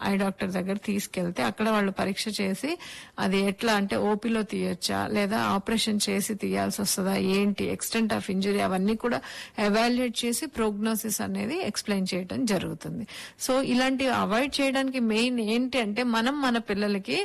I doctor దగ్గర తీసుకెళ్తే అక్కడ వాళ్ళు పరీక్ష చేసి అది ఎట్లా అంటే ఓపీలో తీయొచ్చా లేదా ఆపరేషన్ చేసి తీయాల్సి వస్తుందా ఏంటి ఎక్స్టెంట్ ఆఫ్ ఇంజరీ అవన్నీ కూడా ఎవాల్యుయేట్ చేసి ప్రోగ్నోసిస్ అనేది ఎక్స్ప్లెయిన్ చేయడం జరుగుతుంది సో ఇలాంటివి అవాయిడ్ చేయడానికి మెయిన్ ఏంటి అంటే మనం మన పిల్లలకి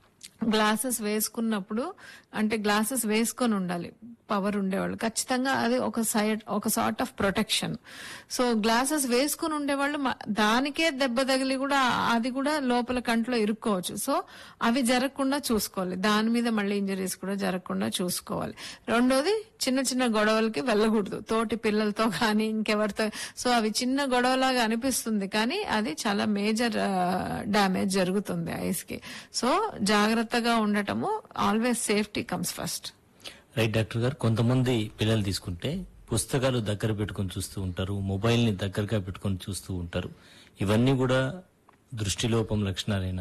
గ్లాసెస్ వేసుకున్నప్పుడు అంటే గ్లాసెస్ వేసుకొని ఉండాలి పవర్ ఉండేవాళ్ళు ఖచ్చితంగా అది ఒక సైడ్ ఒక sort of protection so glasses వేసుకుని ఉండేవాళ్ళు మ- దానికే దెబ్బ తగిలి కూడా అది కూడా లోపల కంట్లో ఇరుక్కోవచ్చు సో అవి జరగకుండా చూసుకోవాలి దాని మీద మళ్ళీ ఇంజరీస్ కూడా జరగకుండా చూసుకోవాలి రెండోది చిన్న చిన్న గొడవలకి వెళ్ళకూడదు తోటి పిల్లలతో కానీ ఇంకెవరితో సో అవి చిన్న గొడవలాగా అనిపిస్తుంది కానీ అది చాలా మేజర్ డ్యామేజ్ జరుగుతుంది ఐస్ కి సో జాగ్రత్తగా ఉండటము always safety comes first right doctor గారు కొంతమంది పిల్లలు తీసుకుంటే పుస్తకాలు దగ్గర పెట్టుకొని చూస్తూ ఉంటారు మొబైల్ ని దగ్గరగా పెట్టుకొని చూస్తూ ఉంటారు ఇవన్నీ కూడా దృష్టిలోపం లక్షణాలేనా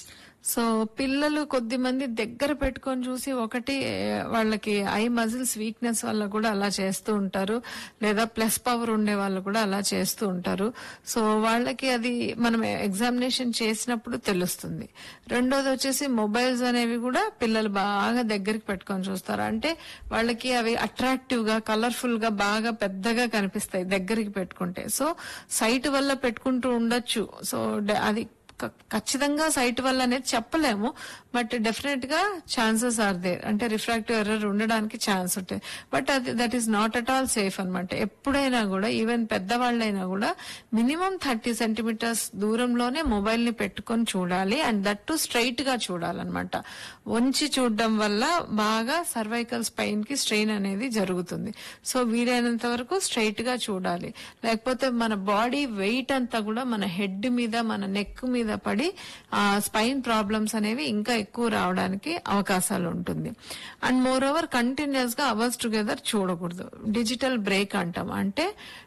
సో పిల్లలు కొద్ది మంది దగ్గర పెట్టుకొని చూసి ఒకటి ఏ, వాళ్ళకి ఐ మజిల్స్ వీక్నెస్ వల్ల కూడా అలా చేస్తూ ఉంటారు లేదా ప్లస్ పవర్ ఉండే వాళ్ళు కూడా అలా చేస్తూ ఉంటారు సో వాళ్ళకి అది మనం ఎగ్జామినేషన్ చేసినప్పుడు తెలుస్తుంది రెండోది వచ్చేసి మొబైల్స్ అనేవి కూడా పిల్లలు బాగా దగ్గరికి పెట్టుకొని చూస్తారు అంటే వాళ్ళకి అవి అట్రాక్టివ్ గా కలర్ఫుల్ గా బాగా పెద్దగా కనిపిస్తాయి దగ్గరికి పెట్టుకుంటే సో సైట్ వల్ల పెట్టుకుంటూ ఉండొచ్చు సో డ- అది క- ఖచ్చితంగా సైట్ వల్ల అనేది చెప్పలేము బట్ డెఫినెట్ గా ఛాన్సెస్ ఆర్ దేర్ అంటే రిఫ్రాక్టివ్ ఎర్రర్ ఉండడానికి ఛాన్స్ ఉంటాయి బట్ అది that is not at all safe అనమాట ఎప్పుడైనా కూడా ఈవెన్ పెద్దవాళ్ళైనా కూడా మినిమం థర్టీ సెంటీమీటర్స్ దూరంలోనే మొబైల్ ని పెట్టుకొని చూడాలి అండ్ దట్ టు స్ట్రైట్ గా చూడాలన్నమాట వంచి చూడడం వల్ల బాగా సర్వైకల్ స్పైన్ కి స్ట్రెయిన్ అనేది జరుగుతుంది సో వీలైనంత వరకు స్ట్రైట్ గా చూడాలి లేకపోతే మన బాడీ వెయిట్ అంతా కూడా మన హెడ్ మీద మన నెక్ మీద పడి ఆ స్పైన్ ప్రాబ్లమ్స్ అనేవి ఇంకా ఎక్కువ రావడానికి అవకాశాలు ఉంటుంది అండ్ మోర్ ఓవర్ కంటిన్యూస్ గా అవర్స్ టుగెదర్ చూడకూడదు డిజిటల్ బ్రేక్ అంటాం అంటే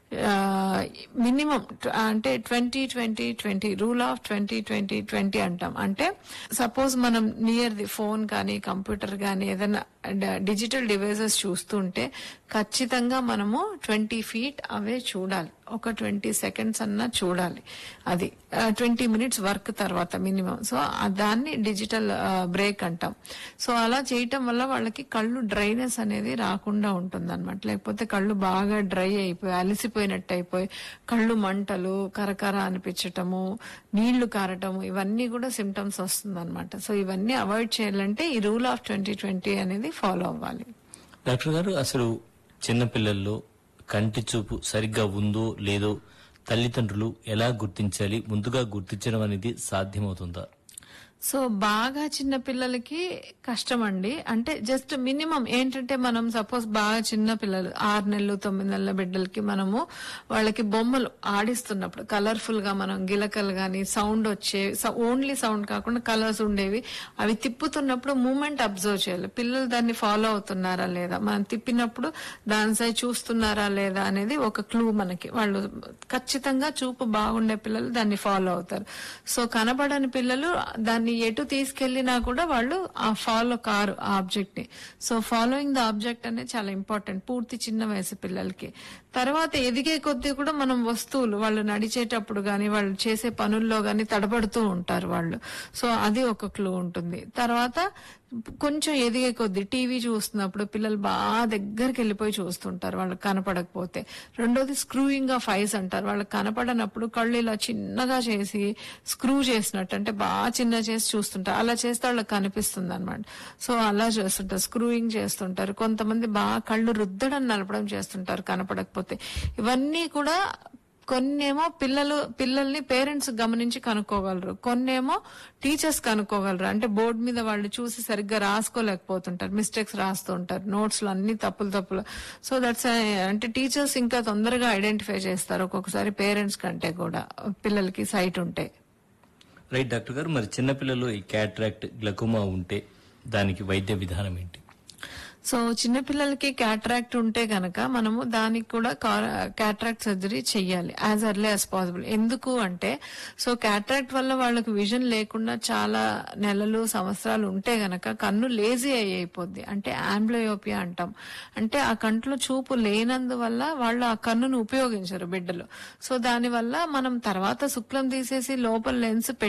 మినిమం అంటే twenty twenty twenty rule of twenty twenty twenty అంటాం అంటే సపోజ్ మనం నియర్ ది ఫోన్ కానీ కంప్యూటర్ కానీ ఏదైనా డిజిటల్ డివైసెస్ చూస్తుంటే ఖచ్చితంగా మనము ట్వంటీ ఫీట్ అవే చూడాలి ఒక ట్వంటీ సెకండ్స్ అన్నా చూడాలి అది ట్వంటీ మినిట్స్ వర్క్ తర్వాత మినిమం సో దాన్ని డిజిటల్ బ్రేక్ అంటాం సో అలా చేయటం వల్ల వాళ్ళకి కళ్ళు డ్రైనెస్ అనేది రాకుండా ఉంటుంది అనమాట లేకపోతే కళ్ళు బాగా డ్రై అయిపోయి అలసిపోయినట్టు అయిపోయి కళ్ళు మంటలు కరకర అనిపించటము నీళ్లు కారటము ఇవన్నీ కూడా సిమ్టమ్స్ వస్తుంది సో ఇవన్నీ అవాయిడ్ చేయాలంటే ఈ రూల్ ఆఫ్ ట్వంటీ ట్వంటీ అనేది ఫాలో అవ్వాలి డాక్టర్ గారు అసలు చిన్న పిల్లల్లో కంటి చూపు సరిగ్గా ఉందో లేదో తల్లిదండ్రులు ఎలా గుర్తించాలి ముందుగా గుర్తించడం అనేది సాధ్యమవుతుందా సో బాగా చిన్న పిల్లలకి కష్టం అండి అంటే జస్ట్ మినిమం ఏంటంటే మనం సపోజ్ బాగా చిన్న పిల్లలు ఆరు నెలలు తొమ్మిది నెలల బిడ్డలకి మనము వాళ్ళకి బొమ్మలు ఆడిస్తున్నప్పుడు కలర్ఫుల్ గా మనం గిలకలు గాని సౌండ్ వచ్చే ఓన్లీ సౌండ్ కాకుండా కలర్స్ ఉండేవి అవి తిప్పుతున్నప్పుడు మూమెంట్ అబ్జర్వ్ చేయాలి పిల్లలు దాన్ని ఫాలో అవుతున్నారా లేదా మనం తిప్పినప్పుడు దాని సై చూస్తున్నారా లేదా అనేది ఒక క్లూ మనకి వాళ్ళు ఖచ్చితంగా చూపు బాగుండే పిల్లలు దాన్ని ఫాలో అవుతారు సో కనబడని పిల్లలు దాన్ని ఎటు తీసుకెళ్లినా కూడా వాళ్ళు ఆ ఫాలో కారు ఆ ఆబ్జెక్ట్ ని సో ఫాలోయింగ్ ద ఆబ్జెక్ట్ అనేది చాలా ఇంపార్టెంట్ పూర్తి చిన్న వయసు పిల్లలకి తర్వాత ఎదిగే కొద్దీ కూడా మనం వస్తువులు వాళ్ళు నడిచేటప్పుడు గాని వాళ్ళు చేసే పనుల్లో గాని తడబడుతూ ఉంటారు వాళ్ళు సో అది ఒక క్లూ ఉంటుంది తర్వాత కొంచెం ఎదిగే కొద్దీ టీవీ చూస్తున్నప్పుడు పిల్లలు బాగా దగ్గరికి వెళ్ళిపోయి చూస్తుంటారు వాళ్ళకి కనపడకపోతే రెండోది స్క్రూయింగ్ ఆఫ్ ఐస్ అంటారు వాళ్ళకి కనపడనప్పుడు కళ్ళు ఇలా చిన్నగా చేసి స్క్రూ చేసినట్టు అంటే బాగా చిన్న చేసి చూస్తుంటారు అలా చేస్తే వాళ్ళకి కనిపిస్తుంది అనమాట సో అలా చేస్తుంటారు స్క్రూయింగ్ చేస్తుంటారు కొంతమంది బాగా కళ్ళు రుద్దడం నలపడం చేస్తుంటారు కనపడకపోతే ఇవన్నీ కూడా కొన్నేమో పిల్లలు పిల్లల్ని పేరెంట్స్ గమనించి కనుక్కోగలరు కొన్నేమో టీచర్స్ కనుక్కోగలరు అంటే బోర్డు మీద వాళ్ళు చూసి సరిగ్గా రాసుకోలేకపోతుంటారు మిస్టేక్స్ రాస్తూ ఉంటారు నోట్స్ లో అన్ని తప్పులు తప్పులు సో దట్స్ అంటే టీచర్స్ ఇంకా తొందరగా ఐడెంటిఫై చేస్తారు ఒక్కొక్కసారి పేరెంట్స్ కంటే కూడా పిల్లలకి సైట్ ఉంటే రైట్ డాక్టర్ గారు మరి చిన్నపిల్లలు ఈ క్యాట్రాక్ట్ గ్లకోమా ఉంటే దానికి వైద్య విధానం ఏంటి సో చిన్నపిల్లలకి క్యాట్రాక్ట్ ఉంటే గనక మనము దానికి కూడా క్యాట్రాక్ట్ సర్జరీ చెయ్యాలి యాజ్ అర్లీ యాజ్ పాసిబుల్ ఎందుకు అంటే సో క్యాట్రాక్ట్ వల్ల వాళ్ళకి విజన్ లేకుండా చాలా నెలలు సంవత్సరాలు ఉంటే గనక కన్ను లేజీ అయిపోద్ది అంటే ఆంబ్లయోపియా అంటాం అంటే ఆ కంట్లో చూపు లేనందువల్ల వాళ్ళు ఆ కన్నును ఉపయోగించరు బిడ్డలు సో దానివల్ల మనం తర్వాత శుక్లం తీసేసి లోపల లెన్స్